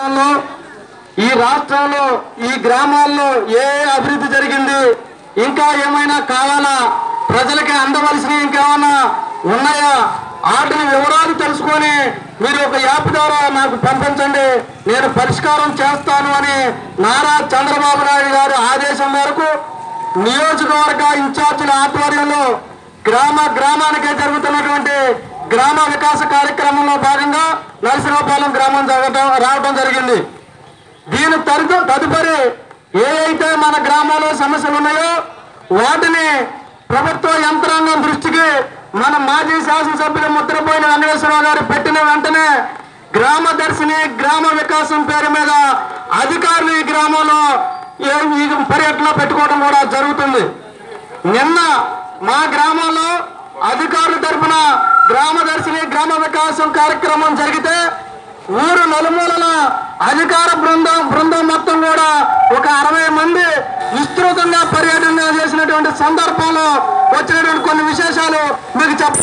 రాష్ట్రాల్లో ఈ రాష్ట్రంలో ఈ గ్రామాల్లో ఏ అభివృద్ధి జరిగింది ఇంకా ఏమైనా కావాలా ప్రజలకి అందవలసిన ఇంకేమైనా ఉన్నాయా వాటిని వివరాలు తెలుసుకొని మీరు ఒక యాప్ ద్వారా నాకు పంపించండి నేను పరిష్కారం చేస్తాను అని నారా చంద్రబాబు నాయుడు గారి ఆదేశం మేరకు నియోజకవర్గ ఇన్ఛార్జీల ఆధ్వర్యంలో గ్రామ గ్రామానికి జరుగుతున్నటువంటి గ్రామ వికాస కార్యక్రమంలో భాగంగా నరసింహపాలెం గ్రామం జరగటం రావడం జరిగింది దీని తరుదు తదుపరి ఏ అయితే మన గ్రామంలో సమస్యలు ఉన్నాయో వాటిని ప్రభుత్వ యంత్రాంగం దృష్టికి మన మాజీ శాసనసభ్యులు ముద్రపోయిన వెంకటేశ్వరరావు గారు పెట్టిన వెంటనే గ్రామ దర్శిని గ్రామ వికాసం పేరు మీద అధికారులు ఈ గ్రామంలో ఈ- ఈ పర్యటన పెట్టుకోవడం కూడా జరుగుతుంది నిన్న మా గ్రామంలో అధికారుల తరపున గ్రామ దర్శిని గ్రామ వికాసం కార్యక్రమం జరిగితే ఊరు నలుమూలల అధికార బృందం బృందం మొత్తం కూడా ఒక అరవై మంది విస్తృతంగా పర్యటన చేసినటువంటి సందర్భంలో వచ్చినటువంటి కొన్ని విశేషాలు మీకు చెప్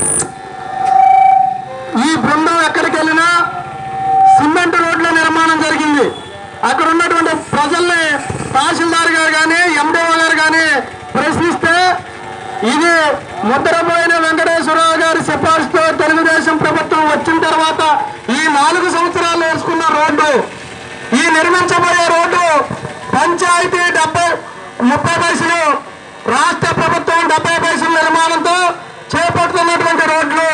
ఈ బృందం ఎక్కడికి వెళ్ళినా సిమెంట్ రోడ్ల నిర్మాణం జరిగింది అక్కడ ఉన్నటువంటి ప్రజల్ని తహసీల్దార్ గారు కానీ ఎండిఓ గారు కానీ ప్రశ్నిస్తే ఇది ముద్రపోయిన వెంకటేశ్వరరావు గారి సిఫార్సుతో తెలుగుదేశం ప్రభుత్వం వచ్చిన తర్వాత ఈ నాలుగు సంవత్సరాలు వేసుకున్న రోడ్డు ఈ నిర్మించబోయే రోడ్డు పంచాయతీ డెబ్బై ముప్పై పైసలు రాష్ట్ర ప్రభుత్వం డెబ్బై పైసల నిర్మాణంతో చేపడుతున్నటువంటి రోడ్లు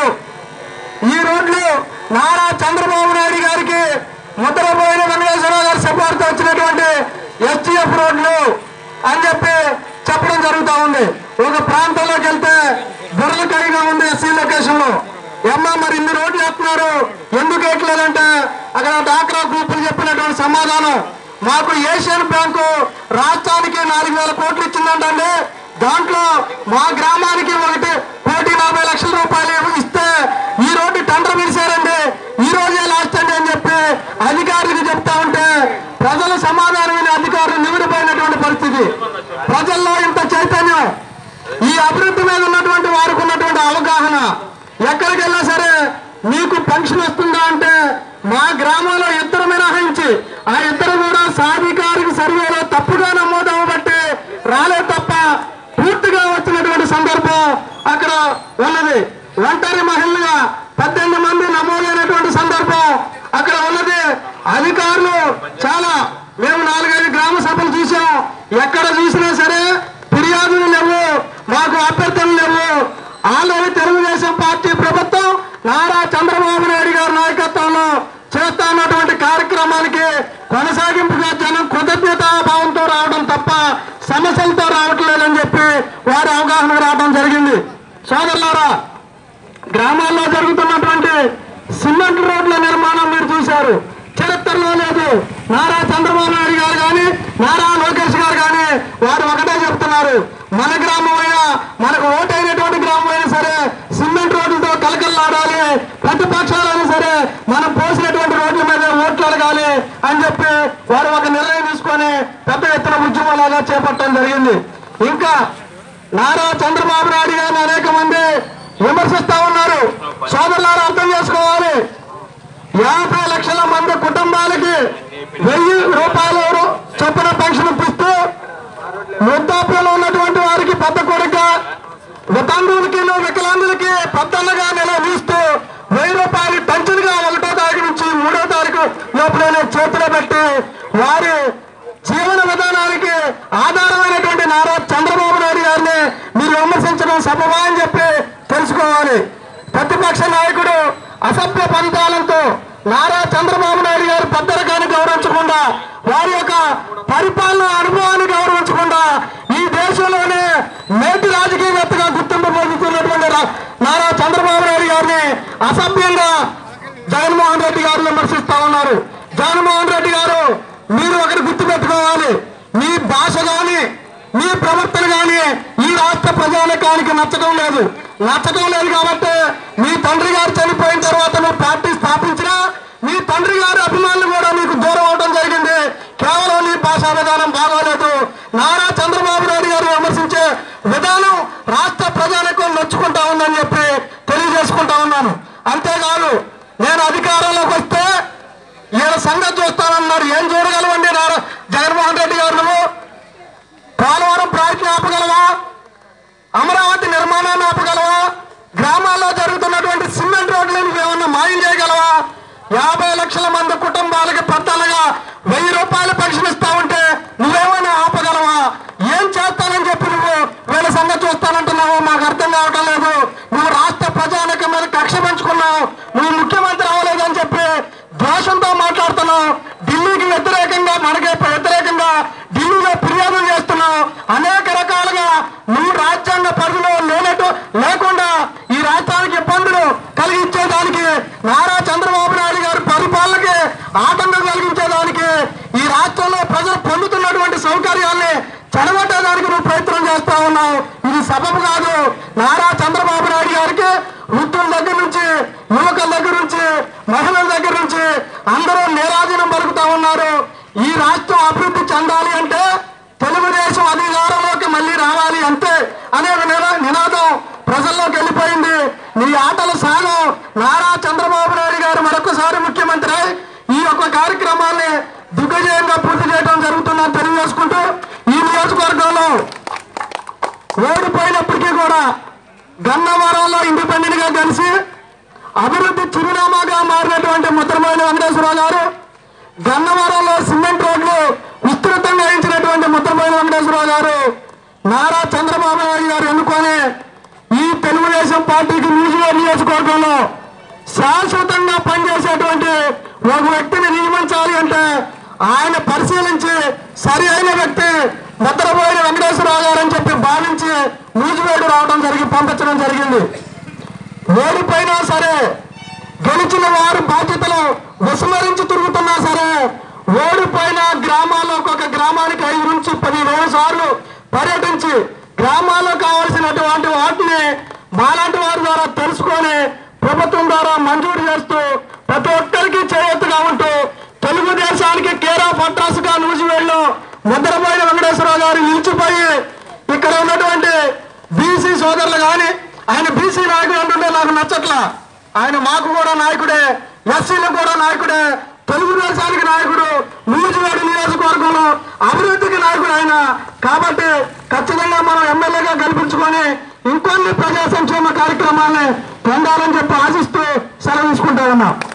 ఈ రోడ్లు నారా చంద్రబాబు నాయుడు గారికి ముద్రపోయిన వెంకటేశ్వరరావు గారి సిఫార్సు వచ్చినటువంటి ఎస్టీఎఫ్ రోడ్లు అని చెప్పి చెప్పడం జరుగుతూ ఉంది ఒక ప్రాంతంలోకి వెళ్తే బుర్రకాయిగా ఉంది ఎస్సీ లొకేషన్ లో ఏమ్మా మరి ఇన్ని రోడ్లు వేస్తున్నారు ఎందుకు వేయట్లేదంటే అక్కడ డాక్రా గ్రూపులు చెప్పినటువంటి సమాధానం మాకు ఏషియన్ బ్యాంకు రాష్ట్రానికి నాలుగు వేల కోట్లు ఇచ్చిందంటండి దాంట్లో మా గ్రామానికి ఒకటి కోటి నలభై లక్షల రూపాయలు ఇస్తే ఈ రోడ్డు టెండర్ పిలిచారండి ఈ రోజే లాస్ట్ అండి అని చెప్పి అధికారులకు చెప్తా ఉంటే ప్రజల సమాధానం విని అధికారులు నిమిడిపోయినటువంటి పరిస్థితి ప్రజల్లో ఇంత చైతన్యం ఈ అభివృద్ధి మీద ఉన్నటువంటి వారికి ఉన్నటువంటి అవగాహన ఎక్కడికి వెళ్ళా సరే మీకు పెన్షన్ వస్తుందా అంటే మా గ్రామంలో ఇద్దరు మినహాయించి ఆ ఇద్దరు కూడా సాధికారిక సర్వేలో తప్పుగా నమోదు అవ్వబట్టి రాలేదు తప్ప పూర్తిగా వచ్చినటువంటి సందర్భం అక్కడ ఉన్నది ఒంటరి మహిళలుగా పద్దెనిమిది మంది నమోదైనటువంటి సందర్భం అక్కడ ఉన్నది అధికారులు చాలా మేము నాలుగైదు గ్రామ సభలు చూసాం ఎక్కడ చూసినా సరే ఫిర్యాదులు లేవు మాకు అభ్యర్థులు లేవు ఆల్రెడీ తెలుగుదేశం పార్టీ ప్రభుత్వం నారా చంద్రబాబు నాయుడు గారి నాయకత్వంలో చేస్తా ఉన్నటువంటి కార్యక్రమానికి కొనసాగింపుగా జనం కృతజ్ఞతా భావంతో రావడం తప్ప సమస్యలతో రావట్లేదని చెప్పి వారి అవగాహన రావడం జరిగింది సోదరులారా గ్రామాల్లో జరుగుతున్నటువంటి సిమెంట్ రోడ్ల నిర్మాణం మీరు చూశారు చరిత్రలో లేదు నారా చంద్రబాబు నాయుడు గారు కానీ నారా లోకేష్ గారు కానీ వారు ఒకటే చెప్తున్నారు మన గ్రామం అయినా మనకు ఓటైనటువంటి గ్రామం అయినా సరే సిమెంట్ రోడ్లతో కలకల్లాడాలి ప్రతిపక్షాలైనా సరే మనం పోసినటువంటి రోడ్ల మీద ఓట్లు అడగాలి అని చెప్పి వారు ఒక నిర్ణయం తీసుకొని పెద్ద ఎత్తున ఉద్యమాలాగా చేపట్టడం జరిగింది ఇంకా నారా చంద్రబాబు నాయుడు గారిని అనేక మంది విమర్శిస్తా ఉన్నారు సోదరులారు అర్థం చేసుకోవాలి యాభై లక్షల మంది కుటుంబాలకి వెయ్యి రూపాయలు చొప్పున పెన్షన్ ఇప్పిస్తూ వృద్ధాప్యంలో ఉన్నటువంటి వారికి పెద్ద కొడుక వితంతువులకి వికలాంగులకి పెద్దలుగా నిలదీస్తూ వెయ్యి రూపాయలు పెన్షన్ గా ఒకటో తారీఖు నుంచి మూడో తారీఖు లోపలనే చేతిలో పెట్టి వారి జీవన విధానానికి ఆధారమైనటువంటి నారా చంద్రబాబు నాయుడు గారిని మీరు విమర్శించడం సభమా అని చెప్పి తెలుసుకోవాలి ప్రతిపక్ష నాయకుడు అసభ్య పంతాలంతో నారా చంద్రబాబు నాయుడు గారి పెద్దరికాన్ని గౌరవించకుండా వారి యొక్క పరిపాలన అనుభవాన్ని గౌరవించకుండా ఈ దేశంలోనే నేటి రాజకీయవేత్తగా గుర్తింపు పొందుతున్నటువంటి రా- నారా చంద్రబాబు నాయుడు గారిని అసభ్యంగా జగన్మోహన్ రెడ్డి గారు విమర్శిస్తా ఉన్నారు జగన్మోహన్ రెడ్డి గారు మీరు ఒకటి గుర్తు పెట్టుకోవాలి మీ భాష గాని మీ ప్రవర్తన గాని ఈ రాష్ట్ర ప్రజానికానికి నచ్చడం లేదు నచ్చడం లేదు కాబట్టి మీ తండ్రి గారు చనిపోయిన తర్వాత నువ్వు పార్టీ స్థాపించినా మీ తండ్రి గారి అభిమానులు కూడా నీకు దూరం అవడం జరిగింది కేవలం నీ భాషా విధానం బాగోలేదు నారా చంద్రబాబు నాయుడు గారు విమర్శించే విధానం రాష్ట్ర ప్రజానికం నొచ్చుకుంటా ఉందని చెప్పి తెలియజేసుకుంటా ఉన్నాను అంతేకాదు నేను అధికారంలోకి వస్తే ఈయన సంఘ సంగతి చూస్తానన్నారు ఏం చూడగలవండి నారా జగన్మోహన్ రెడ్డి గారు నువ్వు పోలవరం ప్రాజెక్టు ఆపగలవా అమరావతి నిర్మాణాన్ని ఆపగలవా గ్రామాల్లో జరుగుతున్నటువంటి సిమెంట్ రోడ్లను ఏమన్నా మాయం చేయగలవా యాభై లక్షల మంది కుటుంబాలకి పెద్దలుగా వెయ్యి రూపాయలు పెన్షన్ ఇస్తా ఉంటే నువ్వేమైనా ఆపగలవా ఏం చేస్తానని చెప్పి నువ్వు వీళ్ళ సంగతి చూస్తానంటున్నావు మాకు అర్థం కావటం లేదు నువ్వు రాష్ట్ర ప్రజానికం మీద కక్ష పెంచుకున్నావు నువ్వు ముఖ్యమంత్రి అవ్వలేదని చెప్పి ద్వేషంతో మాట్లాడుతున్నావు ఢిల్లీకి వ్యతిరేకంగా మనకి వ్యతిరేకంగా ఢిల్లీలో ఫిర్యాదులు చేస్తున్నావు అనేక రకాలుగా నువ్వు రాజ్యాంగ పరిధిలో లేనట్టు లేకుండా ఈ రాష్ట్రానికి ఇబ్బందులు కలిగించేదానికి నారా చంద్రబాబు నాయుడు గారి పరిపాలనకి ఆటంకం కలిగించేదానికి ఈ రాష్ట్రంలో ప్రజలు పొందుతున్నటువంటి సౌకర్యాల్ని చెడగొట్టేదానికి నువ్వు ప్రయత్నం చేస్తా ఉన్నావు ఇది సబబు కాదు నారా చంద్రబాబు నాయుడు గారికి వృద్ధుల దగ్గర నుంచి యువకుల దగ్గర నుంచి మహిళల దగ్గర నుంచి అందరూ నీరాజనం పలుకుతా ఉన్నారు ఈ రాష్ట్రం అభివృద్ధి చెందాలి అంటే తెలుగుదేశం అధికారంలోకి మళ్ళీ రావాలి అంతే అనే ఒక నినా- నినాదం ప్రజల్లోకి వెళ్ళిపోయింది నీ ఆటలు సాగం నారా చంద్రబాబు నాయుడు గారు మరొకసారి ముఖ్యమంత్రి అయి ఈ యొక్క కార్యక్రమాన్ని దిగ్విజయంగా పూర్తి చేయడం జరుగుతుందని తెలియజేసుకుంటూ ఈ నియోజకవర్గంలో ఓడిపోయినప్పటికీ కూడా గన్నవరంలో ఇండిపెండెంట్ గా కలిసి అభివృద్ధి చిరునామాగా మారినటువంటి ముద్రమైన వెంకటేశ్వరరావు గారు గన్నవరంలో సిమెంట్ రోడ్లు విస్తృతంగా వేయించినటువంటి ముద్రమైన వెంకటేశ్వరరావు గారు నారా చంద్రబాబు నాయుడు గారు ఎన్నుకొని ఈ తెలుగుదేశం పార్టీకి న్యూజిలాండ్ నియోజకవర్గంలో శాశ్వతంగా పనిచేసేటువంటి ఒక వ్యక్తిని నియమించాలి అంటే ఆయన పరిశీలించి సరి అయిన వ్యక్తి ముద్రపోయిన వెంకటేశ్వరరావు గారు అని చెప్పి భావించి నూజివేడు రావడం జరిగి పంపించడం జరిగింది ఓడిపోయినా సరే గెలిచిన వారు బాధ్యతలు విస్మరించి తిరుగుతున్నా సరే ఓడిపోయిన గ్రామాల్లో ఒక్కొక్క గ్రామానికి ఐదు నుంచి పదివేల సార్లు పర్యటించి గ్రామాల్లో కావాల్సినటువంటి వాటిని మాలాంటి వారి ద్వారా తెలుసుకొని ప్రభుత్వం ద్వారా మంజూరు చేస్తూ ప్రతి ఒక్కరికి చేయొత్తుగా ఉంటూ తెలుగుదేశానికి కేరా పట్టాసుగా నూజివేళ్ళు ముద్రపోయిన వెంకటేశ్వరరావు గారు నిలిచిపోయి ఇక్కడ ఉన్నటువంటి బీసీ సోదరులు కానీ ఆయన బీసీ నాయకుడు అంటుంటే నాకు నచ్చట్లా ఆయన మాకు కూడా నాయకుడే ఎస్సీలకు కూడా నాయకుడే తెలుగుదేశానికి నాయకుడు నూజివేడు నియోజకవర్గంలో అభివృద్ధికి నాయకుడు ఆయన కాబట్టి ఖచ్చితంగా మనం ఎమ్మెల్యేగా కల్పించుకొని ఇంకొన్ని ప్రజా సంక్షేమ కార్యక్రమాల్ని పొందాలని చెప్పి ఆశిస్తూ సెలవు తీసుకుంటా ఉన్నాం